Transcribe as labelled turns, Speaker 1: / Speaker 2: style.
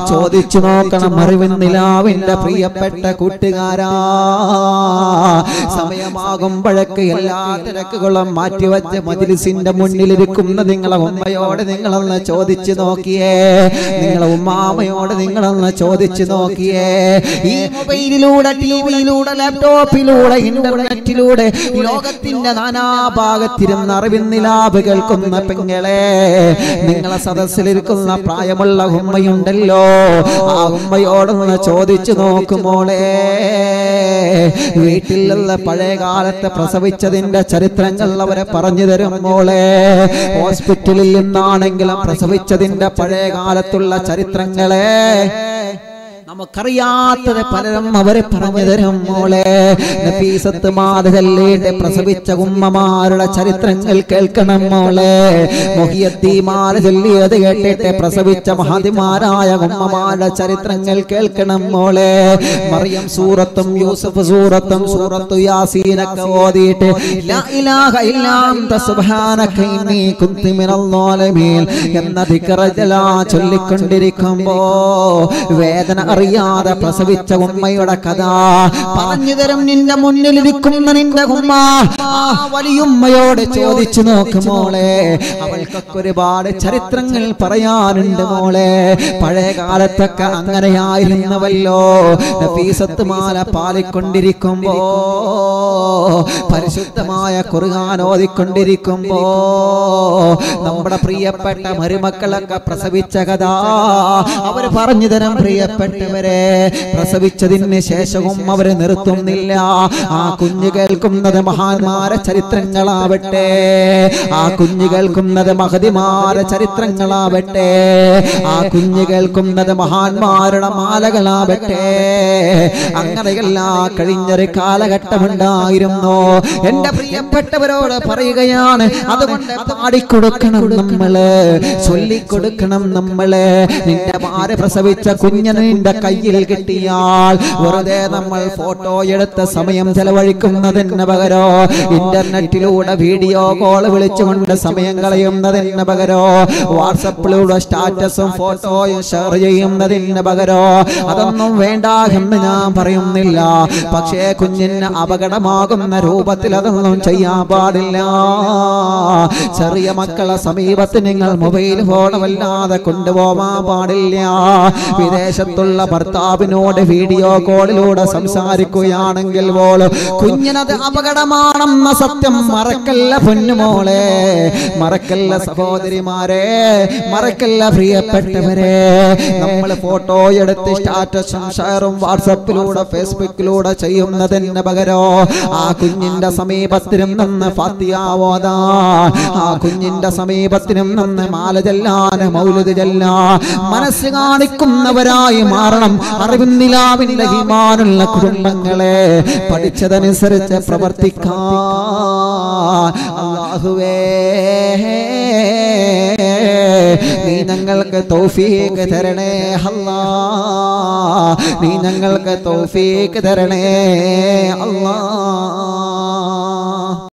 Speaker 1: ചോദിച്ചു നോക്കണം അറിവിൻ നിലാവിന്റെ പ്രിയപ്പെട്ട കൂട്ടുകാരാ സമയമാകുമ്പോഴൊക്കെ എല്ലാ തിരക്കുകളും മാറ്റിവെച്ച് മജിലിസിന്റെ മുന്നിലിരിക്കുന്ന നിങ്ങളെ ഉമ്മയോട് നിങ്ങളൊന്ന് ചോദിച്ചു നോക്കിയേ നിങ്ങളെ ഉമ്മാമയോട് നിങ്ങളൊന്ന് ചോദിച്ചു നോക്കിയേ ഈ മൊബൈലിലൂടെ ടിവിയിലൂടെ ലാപ്ടോപ്പിലൂടെ ഇന്റർനെറ്റിലൂടെ ലോകത്തിന്റെ നാനാഭാഗത്തിരുന്ന് അറിവിൻ നിലാവ് കേൾക്കുന്ന പെങ്ങളെ നിങ്ങളെ സദസ്സിലിരിക്കുന്ന പ്രായമുള്ള ഉമ്മയുണ്ടല്ലോ ആ ഉമ്മയോടൊന്ന് ചോദിച്ചു നോക്കുമോളെ വീട്ടിൽ നിന്ന് പഴയ കാലത്ത് പ്രസവിച്ചതിന്റെ ചരിത്രങ്ങൾ അവരെ പറഞ്ഞു തരും മോളെ ഹോസ്പിറ്റലിൽ നിന്നാണെങ്കിലും പ്രസവിച്ചതിന്റെ പഴയ കാലത്തുള്ള ചരിത്രങ്ങളെ നമുക്കറിയാത്തത് പലരും അവരെ പറഞ്ഞു തരും മോളെ നഫീസത്ത് മാതകല്ലേട്ട് പ്രസവിച്ച ഉമ്മമാരുടെ ചരിത്രങ്ങൾ കേൾക്കണം മോളെ മൊഹിയത്തിമാല ചൊല്ലിയത് കേട്ടിട്ട് പ്രസവിച്ച മഹാതിമാരായ ഉമ്മമാരുടെ ചരിത്രങ്ങൾ കേൾക്കണം മോളെ മറിയം സൂറത്തും യൂസഫ് സൂറത്തും സൂറത്തു യാസീനൊക്കെ ഓതിയിട്ട് ലാ ഇലാഹ ഇല്ലാ അൻത സുബ്ഹാനക ഇന്നി കുന്തു മിനൽ ളാലിമീൻ എന്ന ദിക്റജലാ ചൊല്ലിക്കൊണ്ടിരിക്കുമ്പോ വേദന അറിയാതെ പ്രസവിച്ച ഉമ്മയുടെ കഥ പറഞ്ഞു തരും നിന്റെ മുന്നിലിരിക്കുന്ന നിന്റെ ഉമ്മ ആ വലിയുമ്മയോട് ചോദിച്ചു നോക്ക് മോളെ അവൾക്കൊക്കെ ഒരുപാട് ചരിത്രങ്ങൾ പറയാനുണ്ട് മോളെ പഴയ കാലത്തൊക്കെ അങ്ങനെയായിരുന്നവല്ലോ നഫീസത്ത് മാല പാലിക്കൊണ്ടിരിക്കുമ്പോ പരിശുദ്ധമായ കുറുകാൻ ഓതിക്കൊണ്ടിരിക്കുമ്പോ നമ്മുടെ പ്രിയപ്പെട്ട മരുമക്കളൊക്കെ പ്രസവിച്ച കഥ അവര് പറഞ്ഞു തരം പ്രിയപ്പെട്ടവരെ പ്രസവിച്ചതിന് ശേഷവും അവര് നിർത്തുന്നില്ല ആ കുഞ്ഞു കേൾക്കുന്നത് മഹാന്മാരെ ചരിത്രങ്ങളാവട്ടെ ആ കുഞ്ഞു കേൾക്കുന്നത് മഹതിമാരെ ചരിത്രങ്ങളാവട്ടെ ആ കുഞ്ഞു കേൾക്കുന്നത് മഹാന്മാരുടെ മാലകളാവട്ടെ അങ്ങനെയല്ല കഴിഞ്ഞൊരു കാലഘട്ടമുണ്ടായിരുന്നു എന്റെ പ്രിയപ്പെട്ടവരോട് പറയുകയാണ് അതുകൊണ്ട് പാടിക്കൊടുക്കണം നമ്മള് ചൊല്ലിക്കൊടുക്കണം നമ്മള് നിന്റെ മാര പ്രസവിച്ച കുഞ്ഞിന് നിന്റെ കയ്യിൽ കിട്ടിയാൽ വെറുതെ നമ്മൾ ഫോട്ടോ എടുത്ത സമയം ചെലവഴിക്കുന്നതിന് പകരോ ഇന്റർനെറ്റിലൂടെ വീഡിയോ കോൾ വിളിച്ചുകൊണ്ട് സമയം കളയുന്നതിന് പകരോ വാട്സപ്പിലൂടെ സ്റ്റാറ്റസും ഫോട്ടോയും ഷെയർ ചെയ്യുന്നതിന് പകരോ അതൊന്നും വേണ്ട എന്ന് ഞാൻ പറയുന്നില്ല പക്ഷേ കുഞ്ഞിന് അപകടമാകുന്ന രൂപത്തിൽ അതൊന്നും ചെയ്യാൻ പാടില്ല ചെറിയ മക്കളെ സമീപത്ത് നിങ്ങൾ മൊബൈൽ ഫോൺ വല്ലാതെ കൊണ്ടുപോവാൻ പാടില്ല വിദേശത്തുള്ള ഭർത്താവിനോട് വീഡിയോ കോളിലൂടെ സംസാരിക്കുകയാണെങ്കിൽ പോലും കുഞ്ഞിനത് അപകടമാണെന്ന സത്യം മറക്കല്ല പൊന്നുമോളെ മറക്കല്ല സഹോദരിമാരെ മറക്കല്ല പ്രിയപ്പെട്ടവരെ നമ്മൾ ഫോട്ടോ എടുത്ത് സ്റ്റാറ്റസും ഷെയറും വാട്സപ്പിലൂടെ ഫേസ്ബുക്കിലൂടെ ചെയ്യുന്നതിന് പകരോ ആ കുഞ്ഞിന്റെ സമീപത്തിനും നിന്ന് ഫാത്തിയാവോതാ ആ കുഞ്ഞിന്റെ സമീപത്തിനും നിന്ന് മാല ചെല്ലാൻ മൗലത് ചെല്ലാ മനസ്സ് കാണിക്കുന്നവരായി മാറണം അറിവിൻ നിലാവിന്റെ ഹിമാനുള്ള കുടുംബങ്ങളെ പഠിച്ചതനുസരിച്ച് പ്രവർത്തിക്കാൻ അല്ലാഹുവേ നീ ഞങ്ങൾക്ക് തൗഫീഖ് തരണേ അല്ലാ നീ ഞങ്ങൾക്ക് തൗഫീഖ് തരണേ അല്ലാ